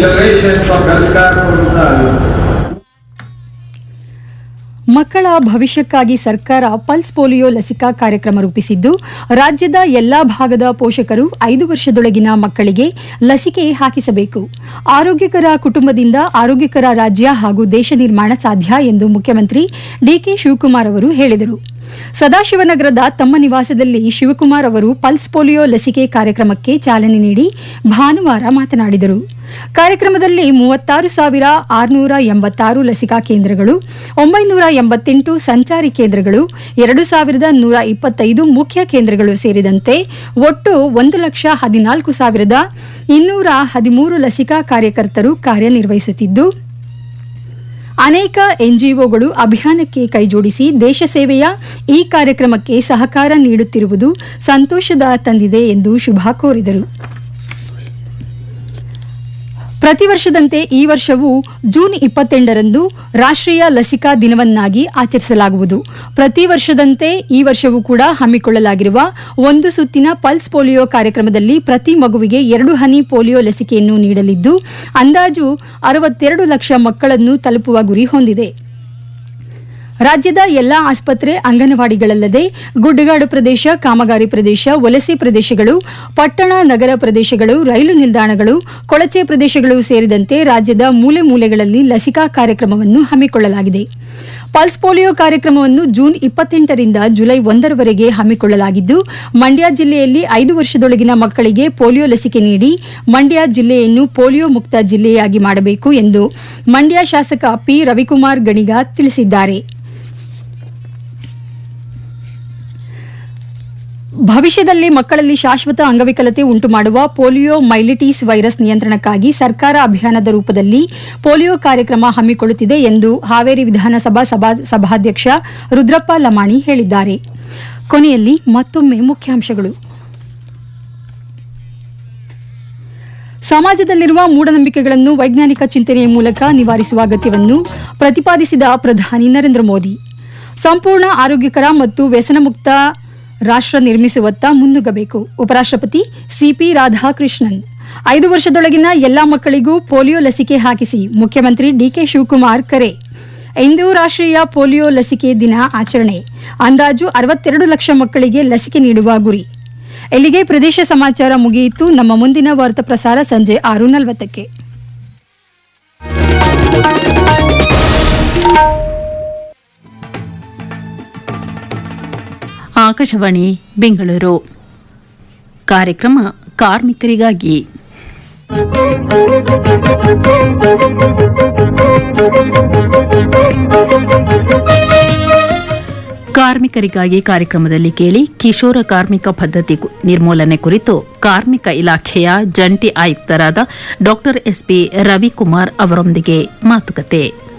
generations of healthcare professionals. ಮಕ್ಕಳ ಭವಿಷ್ಯಕ್ಕಾಗಿ ಸರ್ಕಾರ ಪಲ್ಸ್ ಪೋಲಿಯೋ ಲಸಿಕಾ ಕಾರ್ಯಕ್ರಮ ರೂಪಿಸಿದ್ದು ರಾಜ್ಯದ ಎಲ್ಲಾ ಭಾಗದ ಪೋಷಕರು ಐದು ವರ್ಷದೊಳಗಿನ ಮಕ್ಕಳಿಗೆ ಲಸಿಕೆ ಹಾಕಿಸಬೇಕು ಆರೋಗ್ಯಕರ ಕುಟುಂಬದಿಂದ ಆರೋಗ್ಯಕರ ರಾಜ್ಯ ಹಾಗೂ ದೇಶ ನಿರ್ಮಾಣ ಸಾಧ್ಯ ಎಂದು ಮುಖ್ಯಮಂತ್ರಿ ಡಿಕೆ ಶಿವಕುಮಾರ್ ಅವರು ಹೇಳಿದರು ಸದಾಶಿವನಗರದ ತಮ್ಮ ನಿವಾಸದಲ್ಲಿ ಶಿವಕುಮಾರ್ ಅವರು ಪಲ್ಸ್ ಪೋಲಿಯೋ ಲಸಿಕೆ ಕಾರ್ಯಕ್ರಮಕ್ಕೆ ಚಾಲನೆ ನೀಡಿ ಭಾನುವಾರ ಮಾತನಾಡಿದರು ಕಾರ್ಯಕ್ರಮದಲ್ಲಿ ಮೂವತ್ತಾರು ಸಾವಿರ ಆರುನೂರ ಎಂಬತ್ತಾರು ಲಸಿಕಾ ಕೇಂದ್ರಗಳು ಒಂಬೈನೂರ ಎಂಬತ್ತೆಂಟು ಸಂಚಾರಿ ಕೇಂದ್ರಗಳು ಎರಡು ಸಾವಿರದ ನೂರ ಇಪ್ಪತ್ತೈದು ಮುಖ್ಯ ಕೇಂದ್ರಗಳು ಸೇರಿದಂತೆ ಒಟ್ಟು ಒಂದು ಲಕ್ಷ ಹದಿನಾಲ್ಕು ಸಾವಿರದ ಇನ್ನೂರ ಹದಿಮೂರು ಲಸಿಕಾ ಕಾರ್ಯಕರ್ತರು ಕಾರ್ಯನಿರ್ವಹಿಸುತ್ತಿದ್ದು ಅನೇಕ ಎನ್ಜಿಒಗಳು ಅಭಿಯಾನಕ್ಕೆ ಕೈಜೋಡಿಸಿ ದೇಶ ಸೇವೆಯ ಈ ಕಾರ್ಯಕ್ರಮಕ್ಕೆ ಸಹಕಾರ ನೀಡುತ್ತಿರುವುದು ಸಂತೋಷದ ತಂದಿದೆ ಎಂದು ಶುಭ ಕೋರಿದರು ಪ್ರತಿ ವರ್ಷದಂತೆ ಈ ವರ್ಷವೂ ಜೂನ್ ಇಪ್ಪತ್ತೆಂಟರಂದು ರಾಷ್ಟ್ರೀಯ ಲಸಿಕಾ ದಿನವನ್ನಾಗಿ ಆಚರಿಸಲಾಗುವುದು ಪ್ರತಿ ವರ್ಷದಂತೆ ಈ ವರ್ಷವೂ ಕೂಡ ಹಮ್ಮಿಕೊಳ್ಳಲಾಗಿರುವ ಒಂದು ಸುತ್ತಿನ ಪಲ್ಸ್ ಪೋಲಿಯೋ ಕಾರ್ಯಕ್ರಮದಲ್ಲಿ ಪ್ರತಿ ಮಗುವಿಗೆ ಎರಡು ಹನಿ ಪೋಲಿಯೋ ಲಸಿಕೆಯನ್ನು ನೀಡಲಿದ್ದು ಅಂದಾಜು ಅರವತ್ತೆರಡು ಲಕ್ಷ ಮಕ್ಕಳನ್ನು ತಲುಪುವ ಗುರಿ ಹೊಂದಿದೆ ರಾಜ್ಯದ ಎಲ್ಲಾ ಆಸ್ಪತ್ರೆ ಅಂಗನವಾಡಿಗಳಲ್ಲದೆ ಗುಡ್ಡಗಾಡು ಪ್ರದೇಶ ಕಾಮಗಾರಿ ಪ್ರದೇಶ ವಲಸೆ ಪ್ರದೇಶಗಳು ಪಟ್ಟಣ ನಗರ ಪ್ರದೇಶಗಳು ರೈಲು ನಿಲ್ದಾಣಗಳು ಕೊಳಚೆ ಪ್ರದೇಶಗಳು ಸೇರಿದಂತೆ ರಾಜ್ಯದ ಮೂಲೆ ಮೂಲೆಗಳಲ್ಲಿ ಲಸಿಕಾ ಕಾರ್ಯಕ್ರಮವನ್ನು ಹಮ್ಮಿಕೊಳ್ಳಲಾಗಿದೆ ಪಲ್ಸ್ ಪೋಲಿಯೋ ಕಾರ್ಯಕ್ರಮವನ್ನು ಜೂನ್ ಇಪ್ಪತ್ತೆಂಟರಿಂದ ಜುಲೈ ಒಂದರವರೆಗೆ ಹಮ್ಮಿಕೊಳ್ಳಲಾಗಿದ್ದು ಮಂಡ್ಯ ಜಿಲ್ಲೆಯಲ್ಲಿ ಐದು ವರ್ಷದೊಳಗಿನ ಮಕ್ಕಳಿಗೆ ಪೋಲಿಯೋ ಲಸಿಕೆ ನೀಡಿ ಮಂಡ್ಯ ಜಿಲ್ಲೆಯನ್ನು ಪೋಲಿಯೋ ಮುಕ್ತ ಜಿಲ್ಲೆಯಾಗಿ ಮಾಡಬೇಕು ಎಂದು ಮಂಡ್ಯ ಶಾಸಕ ಪಿ ರವಿಕುಮಾರ್ ಗಣಿಗ ತಿಳಿಸಿದ್ದಾರೆ ಭವಿಷ್ಯದಲ್ಲಿ ಮಕ್ಕಳಲ್ಲಿ ಶಾಶ್ವತ ಅಂಗವಿಕಲತೆ ಉಂಟುಮಾಡುವ ಪೋಲಿಯೋ ಮೈಲಿಟೀಸ್ ವೈರಸ್ ನಿಯಂತ್ರಣಕ್ಕಾಗಿ ಸರ್ಕಾರ ಅಭಿಯಾನದ ರೂಪದಲ್ಲಿ ಪೋಲಿಯೋ ಕಾರ್ಯಕ್ರಮ ಹಮ್ಮಿಕೊಳ್ಳುತ್ತಿದೆ ಎಂದು ಹಾವೇರಿ ವಿಧಾನಸಭಾ ಸಭಾ- ಸಭಾಧ್ಯಕ್ಷ ರುದ್ರಪ್ಪ ಲಮಾಣಿ ಹೇಳಿದ್ದಾರೆ ಕೊನೆಯಲ್ಲಿ ಮತ್ತೊಮ್ಮೆ ಮುಖ್ಯಾಂಶಗಳು ಸಮಾಜದಲ್ಲಿರುವ ಮೂಢನಂಬಿಕೆಗಳನ್ನು ವೈಜ್ಞಾನಿಕ ಚಿಂತನೆಯ ಮೂಲಕ ನಿವಾರಿಸುವ ಅಗತ್ಯವನ್ನು ಪ್ರತಿಪಾದಿಸಿದ ಪ್ರಧಾನಿ ನರೇಂದ್ರ ಮೋದಿ ಸಂಪೂರ್ಣ ಆರೋಗ್ಯಕರ ಮತ್ತು ವ್ಯಸನಮುಕ್ತ ರಾಷ್ಟ್ರ ನಿರ್ಮಿಸುವತ್ತ ಮುನ್ನುಗ್ಗಬೇಕು ಉಪರಾಷ್ಟ್ರಪತಿ ಸಿಪಿ ರಾಧಾಕೃಷ್ಣನ್ ಐದು ವರ್ಷದೊಳಗಿನ ಎಲ್ಲಾ ಮಕ್ಕಳಿಗೂ ಪೋಲಿಯೋ ಲಸಿಕೆ ಹಾಕಿಸಿ ಮುಖ್ಯಮಂತ್ರಿ ಡಿಕೆ ಶಿವಕುಮಾರ್ ಕರೆ ಇಂದು ರಾಷ್ಟ್ರೀಯ ಪೋಲಿಯೋ ಲಸಿಕೆ ದಿನ ಆಚರಣೆ ಅಂದಾಜು ಅರವತ್ತೆರಡು ಲಕ್ಷ ಮಕ್ಕಳಿಗೆ ಲಸಿಕೆ ನೀಡುವ ಗುರಿ ಇಲ್ಲಿಗೆ ಪ್ರದೇಶ ಸಮಾಚಾರ ಮುಗಿಯಿತು ನಮ್ಮ ಮುಂದಿನ ವಾರ್ತಾ ಪ್ರಸಾರ ಸಂಜೆ ಆರು ನಲವತ್ತಕ್ಕೆ ಆಕಾಶವಾಣಿ ಬೆಂಗಳೂರು ಕಾರ್ಯಕ್ರಮ ಕಾರ್ಮಿಕರಿಗಾಗಿ ಕಾರ್ಮಿಕರಿಗಾಗಿ ಕಾರ್ಯಕ್ರಮದಲ್ಲಿ ಕೇಳಿ ಕಿಶೋರ ಕಾರ್ಮಿಕ ಪದ್ಧತಿ ಕು- ನಿರ್ಮೂಲನೆ ಕುರಿತು ಕಾರ್ಮಿಕ ಇಲಾಖೆಯ ಜಂಟಿ ಆಯುಕ್ತರಾದ ಡಾ ಎಸ್ಪಿ ರವಿಕುಮಾರ್ ಅವರೊಂದಿಗೆ ಮಾತುಕತೆ